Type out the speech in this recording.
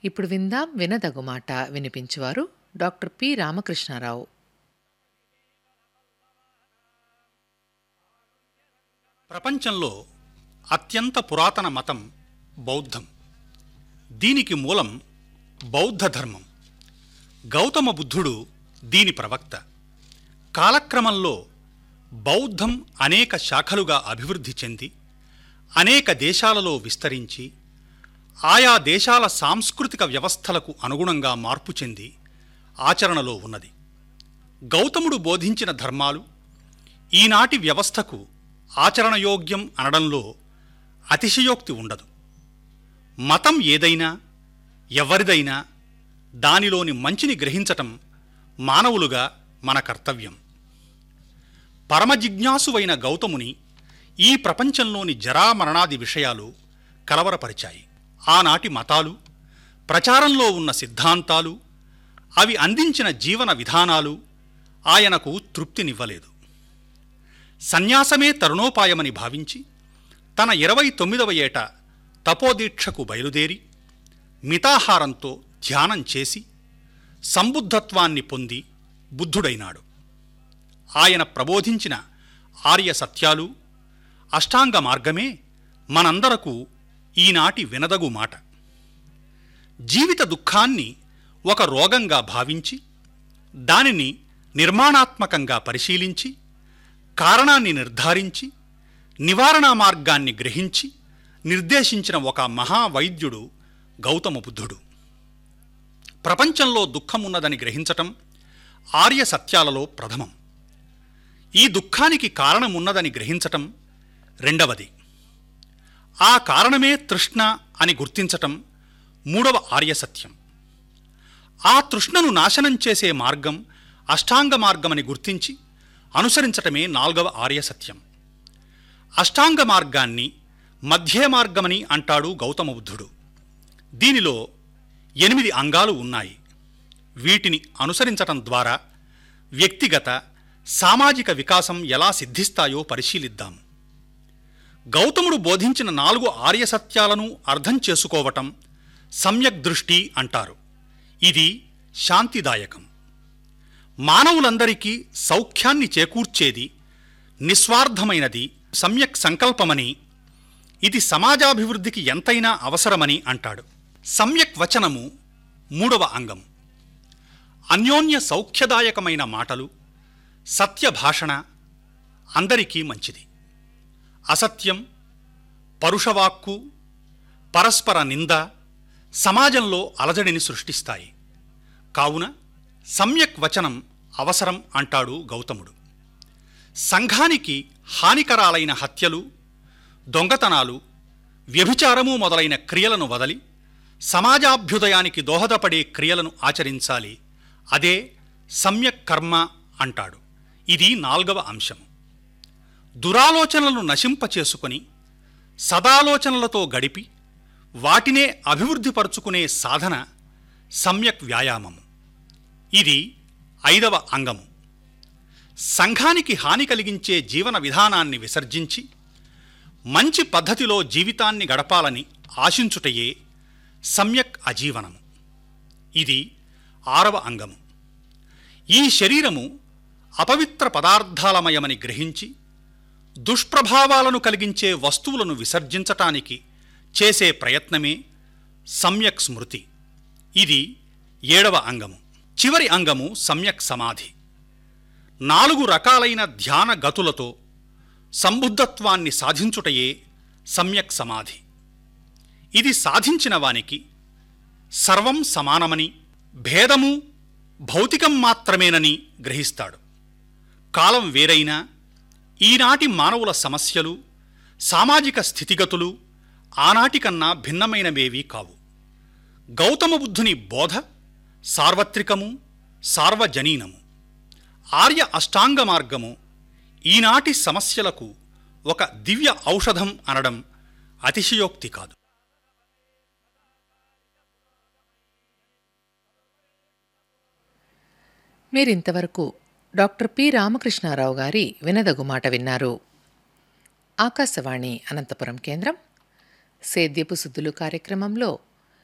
ఇప్పుడు విందాం వినదగు మాట వినిపించువారు డాక్టర్ పి రామకృష్ణారావు ప్రపంచంలో అత్యంత పురాతన మతం బౌద్ధం దీనికి మూలం బౌద్ధ ధర్మం గౌతమ బుద్ధుడు దీని ప్రవక్త కాలక్రమంలో బౌద్ధం అనేక శాఖలుగా అభివృద్ధి చెంది అనేక దేశాలలో విస్తరించి ఆయా దేశాల సాంస్కృతిక వ్యవస్థలకు అనుగుణంగా మార్పు చెంది ఆచరణలో ఉన్నది గౌతముడు బోధించిన ధర్మాలు ఈనాటి వ్యవస్థకు ఆచరణయోగ్యం అనడంలో అతిశయోక్తి ఉండదు మతం ఏదైనా ఎవరిదైనా దానిలోని మంచిని గ్రహించటం మానవులుగా మన కర్తవ్యం పరమజిజ్ఞాసువైన గౌతముని ఈ ప్రపంచంలోని జరామరణాది విషయాలు కలవరపరిచాయి ఆనాటి మతాలు ప్రచారంలో ఉన్న సిద్ధాంతాలు అవి అందించిన జీవన విధానాలు ఆయనకు తృప్తినివ్వలేదు సన్యాసమే తరుణోపాయమని భావించి తన ఇరవై తొమ్మిదవ ఏట తపోదీక్షకు బయలుదేరి మితాహారంతో ధ్యానం చేసి సంబుద్ధత్వాన్ని పొంది బుద్ధుడైనాడు ఆయన ప్రబోధించిన ఆర్య సత్యాలు అష్టాంగ మార్గమే మనందరకు ఈనాటి వినదగు మాట జీవిత దుఃఖాన్ని ఒక రోగంగా భావించి దానిని నిర్మాణాత్మకంగా పరిశీలించి కారణాన్ని నిర్ధారించి నివారణా మార్గాన్ని గ్రహించి నిర్దేశించిన ఒక మహావైద్యుడు గౌతమ బుద్ధుడు ప్రపంచంలో దుఃఖమున్నదని గ్రహించటం ఆర్య సత్యాలలో ప్రథమం ఈ దుఃఖానికి కారణమున్నదని గ్రహించటం రెండవది ఆ కారణమే తృష్ణ అని గుర్తించటం మూడవ ఆర్య సత్యం ఆ తృష్ణను నాశనం చేసే మార్గం అష్టాంగ మార్గమని గుర్తించి అనుసరించటమే నాల్గవ ఆర్య సత్యం అష్టాంగ మార్గాన్ని మధ్య మార్గమని అంటాడు గౌతమ బుద్ధుడు దీనిలో ఎనిమిది అంగాలు ఉన్నాయి వీటిని అనుసరించటం ద్వారా వ్యక్తిగత సామాజిక వికాసం ఎలా సిద్ధిస్తాయో పరిశీలిద్దాం గౌతముడు బోధించిన నాలుగు ఆర్య సత్యాలను అర్థం చేసుకోవటం సమ్యక్ దృష్టి అంటారు ఇది శాంతిదాయకం మానవులందరికీ సౌఖ్యాన్ని చేకూర్చేది నిస్వార్థమైనది సమ్యక్ సంకల్పమని ఇది సమాజాభివృద్ధికి ఎంతైనా అవసరమని అంటాడు సమ్యక్ వచనము మూడవ అంగం అన్యోన్య సౌఖ్యదాయకమైన మాటలు సత్య భాషణ అందరికీ మంచిది అసత్యం పరుషవాక్కు పరస్పర నింద సమాజంలో అలజడిని సృష్టిస్తాయి కావున సమ్యక్ వచనం అవసరం అంటాడు గౌతముడు సంఘానికి హానికరాలైన హత్యలు దొంగతనాలు వ్యభిచారము మొదలైన క్రియలను వదలి సమాజాభ్యుదయానికి దోహదపడే క్రియలను ఆచరించాలి అదే సమ్యక్ కర్మ అంటాడు ఇది నాల్గవ అంశం దురాలోచనలను నశింపచేసుకొని సదాలోచనలతో గడిపి వాటినే అభివృద్ధిపరుచుకునే సాధన సమ్యక్ వ్యాయామము ఇది ఐదవ అంగము సంఘానికి హాని కలిగించే జీవన విధానాన్ని విసర్జించి మంచి పద్ధతిలో జీవితాన్ని గడపాలని ఆశించుటయే సమ్యక్ అజీవనము ఇది ఆరవ అంగము ఈ శరీరము అపవిత్ర పదార్థాలమయమని గ్రహించి దుష్ప్రభావాలను కలిగించే వస్తువులను విసర్జించటానికి చేసే ప్రయత్నమే సమ్యక్ స్మృతి ఇది ఏడవ అంగము చివరి అంగము సమ్యక్ సమాధి నాలుగు రకాలైన ధ్యాన గతులతో సంబుద్ధత్వాన్ని సాధించుటయే సమ్యక్ సమాధి ఇది సాధించిన వానికి సర్వం సమానమని భేదము భౌతికం మాత్రమేనని గ్రహిస్తాడు కాలం వేరైనా ఈనాటి మానవుల సమస్యలు సామాజిక స్థితిగతులు ఆనాటి కన్నా భిన్నమైనవేవీ కావు గౌతమ బుద్ధుని బోధ సార్వత్రికము సార్వజనీనము ఆర్య అష్టాంగ మార్గము ఈనాటి సమస్యలకు ఒక దివ్య ఔషధం అనడం అతిశయోక్తి కాదు మీరింతవరకు డాక్టర్ పి రామకృష్ణారావు గారి వినదగు మాట విన్నారు ఆకాశవాణి అనంతపురం కేంద్రం సేద్యపు సుద్దులు కార్యక్రమంలో